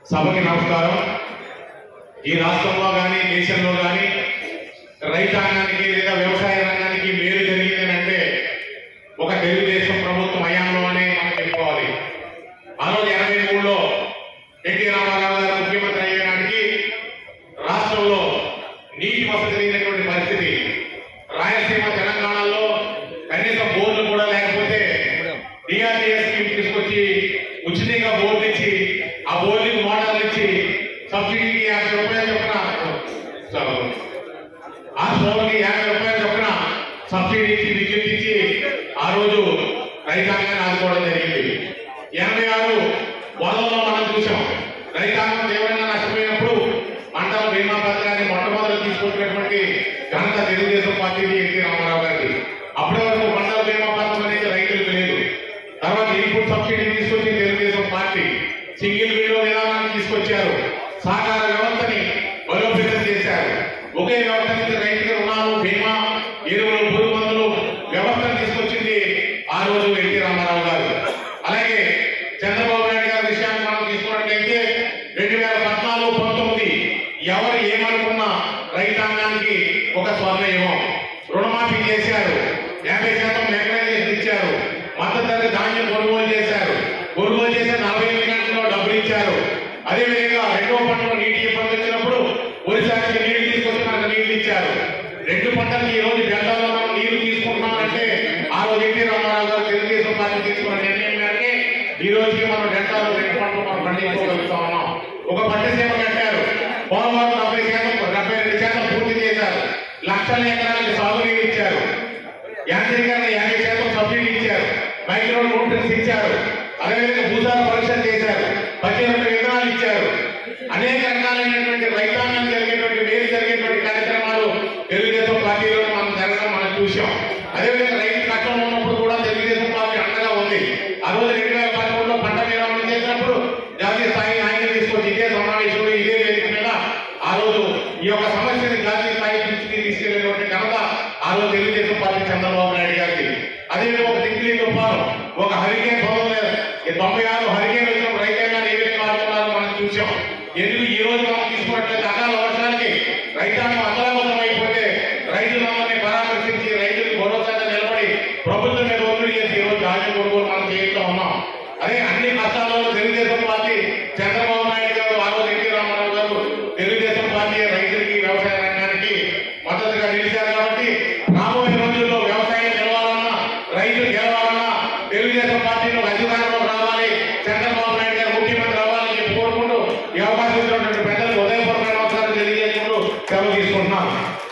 సభకి నమస్కారం ఈ రాష్ట్రంలో కానీ దేశంలో కానీ రైతాంగానికి లేదా వ్యవసాయ రంగానికి మేలు జరిగింది అంటే ఒక తెలుగుదేశం ప్రభుత్వం హయాంలోనే మనం చెప్పుకోవాలి ఆ రోజు ఎనభై మూడులో ఎన్టీ రామారావు గారు ముఖ్యమంత్రి అయ్యే నాటికి రాష్ట్రంలో నీటి వసతి లేనటువంటి పరిస్థితి రాయలసీమ తెలంగాణలో కనీసం బోర్లు కూడా లేకపోతే డిఆర్డిఎస్ స్కీమ్ తీసుకొచ్చి ఉచితంగా బోర్లు ఇచ్చి ఆ బోర్డుకి మోటార్లు ఇచ్చి సబ్సిడీకి యాభై రూపాయలు చొప్పున ఆ సోలకి యాభై రూపాయలు చొప్పున సబ్సిడీ ఇచ్చి విద్యుత్ ఇచ్చి ఆ రోజు రైతాంగాన్ని ఆదుకోవడం జరిగింది ఎనభై ఆరు వరదల్లో మనం చూసాం రైతాంగం తీవ్రంగా నష్టపోయినప్పుడు పంటల బీమా పథకాన్ని మొట్టమొదటి తీసుకొచ్చినటువంటి ఘనత తెలుగుదేశం పార్టీది ఎన్టీ రామారావు గారికి అప్పటి వరకు పంటల బీమా పథకం అనేది రైతులకు లేదు తర్వాత ఇన్పుట్ సబ్సిడీ తీసుకొచ్చి తెలుగుదేశం పార్టీ సింగిల్ విండో విధానాన్ని తీసుకొచ్చారు సహకార వ్యవస్థని బలోపేతం చేశారు ఒకే వ్యవస్థ నుంచి రైతుల రుణాలు బీమా ఎరువులు పురుగు మందులు వ్యవస్థను తీసుకొచ్చింది ఆ రోజు ఎన్టీ రామారావు గారు అలాగే చంద్రబాబు నాయుడు గారి విషయాన్ని మనం తీసుకున్నట్లయితే రెండు వేల పద్నాలుగు పంతొమ్మిది ఎవరు ఏమనుకున్నా రైతాంగానికి ఒక స్వర్ణయుగం రుణమాఫీ చేశారు యాభై శాతం మెకనైజేషన్ ఇచ్చారు మద్దతు ధర ధాన్యం కొనుగోలు చేశారు కొనుగోలు చేసే నలభై ఎనిమిది గంటల్లో డబ్బులు ఇచ్చారు అదేవిధంగా రెండవ పంటలో నీటి ఇబ్బంది వచ్చినప్పుడు ఒరిసానికి నీళ్లు తీసుకొచ్చి మనకు నీళ్లు ఇచ్చారు రెండు పంటలకి ఈ రోజు డెల్టాలో మనం నీళ్లు తీసుకుంటున్నామంటే ఆ రోజు ఎన్టీ రామారావు గారు తెలుగుదేశం పార్టీ తీసుకున్న నిర్ణయం మేరకే ఈ రోజుకి మనం డెల్టాలో రెండు పంటలు మనం పండించుకోగలుగుతా ఉన్నాం ఒక పంట సేవ కట్టారు పోలవరం డెబ్బై శాతం డెబ్బై రెండు శాతం పూర్తి చేశారు లక్షల ఎకరాలకు సాగునీరు ఇచ్చారు యాంత్రీకరణ యాభై శాతం సబ్సిడీ ఇచ్చారు మైక్రో న్యూట్రియన్స్ ఇచ్చారు అదేవిధంగా భూసార పరీక్షలు చేశారు పద్దెనిమిది విత్తనాలు ఇచ్చారు అనేక రకాలైనటువంటి రైతాంగం జరిగేటువంటి మేలు జరిగేటువంటి కార్యక్రమాలు తెలుగుదేశం పార్టీలో మనం జరగడం మనం చూసాం అదేవిధంగా రైతు కష్టంలో ఉన్నప్పుడు కూడా తెలుగుదేశం పార్టీ అండగా ఉంది ఆ రోజు రెండు వేల పదమూడులో పంట విరామం చేసినప్పుడు జాతీయ స్థాయి నాయకులు తీసుకొచ్చి ఇదే సమావేశంలో ఇదే వేదిక మీద ఆ రోజు ఈ యొక్క సమస్యని జాతీయ స్థాయి దృష్టికి తీసుకెళ్లినటువంటి ఘనత ఆ రోజు తెలుగుదేశం పార్టీ చంద్రబాబు నాయుడు గారికి అదేవిధంగా ఒక దిక్లీ తుఫాను ఒక హరికేన్ పంతొమ్మిది తొంభై ఆరు హరికేన్ వచ్చినప్పుడు రైతాంగాన్ని ఏ విధంగా ఆడుతున్నారో మనం చూసాం ఎందుకు ఈ రోజు మనం తీసుకున్నట్లయితే అకాల వర్షానికి రైతాంగం అతలాకుతం అయిపోతే రైతులందరినీ పరామర్శించి రైతులకు భరోసాగా నిలబడి ప్రభుత్వం మీద ఒత్తిడి చేసి ఈ రోజు ధాన్యం కొనుగోలు మనం చేయిస్తా ఉన్నాం అదే అన్ని కష్టాలలో తెలుగుదేశం పార్టీ చంద్రబాబు నాయుడు గారు ఆ రోజు ఎన్టీ రామారావు గారు తెలుగుదేశం పార్టీ రైతులకి వ్యవసాయ రంగానికి మద్దతుగా నిలిచారు కాబట్టి రాబోయే రోజుల్లో వ్యవసాయం నిలవాలన్నా రైతులు గెలవాలన్నా తెలుగుదేశం పార్టీలో అధికారంలో రావాలి చంద్రబాబు నాయుడు గారు ముఖ్యమంత్రి అవ్వాలని చెప్పి కోరుకుంటూ ఈ అవకాశం ఇచ్చినటువంటి పెద్దలకు ఉదయపూర్వక నమస్కారం తెలియజేసుకుంటూ సెలవు తీసుకుంటున్నాను